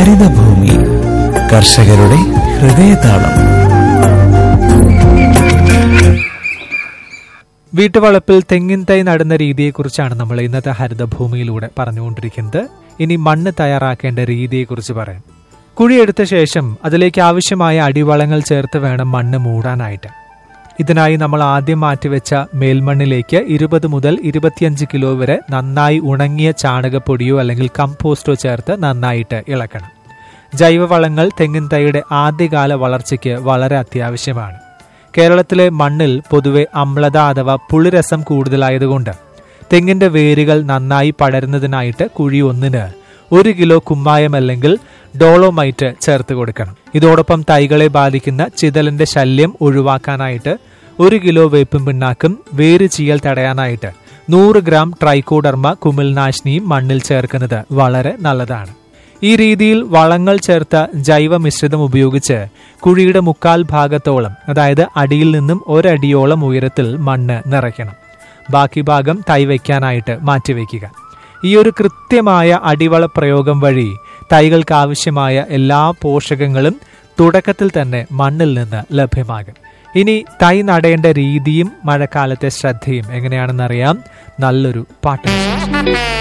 ഹരിതഭൂമി കർഷകരുടെ ഹൃദയതാളം വീട്ടുവളപ്പിൽ തെങ്ങിൻ തൈ നടുന്ന രീതിയെക്കുറിച്ചാണ് നമ്മൾ ഇന്നത്തെ ഹരിതഭൂമിയിലൂടെ പറഞ്ഞുകൊണ്ടിരിക്കുന്നത് ഇനി മണ്ണ് തയ്യാറാക്കേണ്ട രീതിയെക്കുറിച്ച് പറയാം കുഴിയെടുത്ത ശേഷം അതിലേക്ക് ആവശ്യമായ അടിവളങ്ങൾ ചേർത്ത് വേണം മണ്ണ് മൂടാനായിട്ട് ഇതിനായി നമ്മൾ ആദ്യം മാറ്റിവെച്ച മേൽമണ്ണിലേക്ക് ഇരുപത് മുതൽ ഇരുപത്തിയഞ്ച് കിലോ വരെ നന്നായി ഉണങ്ങിയ ചാണകപ്പൊടിയോ അല്ലെങ്കിൽ കമ്പോസ്റ്റോ ചേർത്ത് നന്നായിട്ട് ഇളക്കണം ജൈവവളങ്ങൾ തെങ്ങിൻ തൈയുടെ ആദ്യകാല വളർച്ചയ്ക്ക് വളരെ അത്യാവശ്യമാണ് കേരളത്തിലെ മണ്ണിൽ പൊതുവെ അമ്ലത അഥവാ പുളിരസം കൂടുതലായതുകൊണ്ട് തെങ്ങിന്റെ വേരുകൾ നന്നായി പടരുന്നതിനായിട്ട് കുഴി ഒന്നിന് ഒരു കിലോ കുമ്മായം അല്ലെങ്കിൽ ഡോളോമൈറ്റ് ചേർത്ത് കൊടുക്കണം ഇതോടൊപ്പം തൈകളെ ബാധിക്കുന്ന ചിതലിന്റെ ശല്യം ഒഴിവാക്കാനായിട്ട് ഒരു കിലോ വേപ്പും പിണ്ണാക്കും വേര് ചീയൽ തടയാനായിട്ട് നൂറ് ഗ്രാം ട്രൈക്കോഡർമ കുമിൾനാശിനിയും മണ്ണിൽ ചേർക്കുന്നത് വളരെ നല്ലതാണ് ഈ രീതിയിൽ വളങ്ങൾ ചേർത്ത ജൈവ മിശ്രിതം ഉപയോഗിച്ച് കുഴിയുടെ മുക്കാൽ ഭാഗത്തോളം അതായത് അടിയിൽ നിന്നും ഒരടിയോളം ഉയരത്തിൽ മണ്ണ് നിറയ്ക്കണം ബാക്കി ഭാഗം തൈ വയ്ക്കാനായിട്ട് മാറ്റിവെക്കുക ഈ ഒരു കൃത്യമായ അടിവള പ്രയോഗം വഴി തൈകൾക്ക് ആവശ്യമായ എല്ലാ പോഷകങ്ങളും തുടക്കത്തിൽ തന്നെ മണ്ണിൽ നിന്ന് ലഭ്യമാകും ഇനി തൈ നടേണ്ട രീതിയും മഴക്കാലത്തെ ശ്രദ്ധയും എങ്ങനെയാണെന്നറിയാം നല്ലൊരു പാട്ട്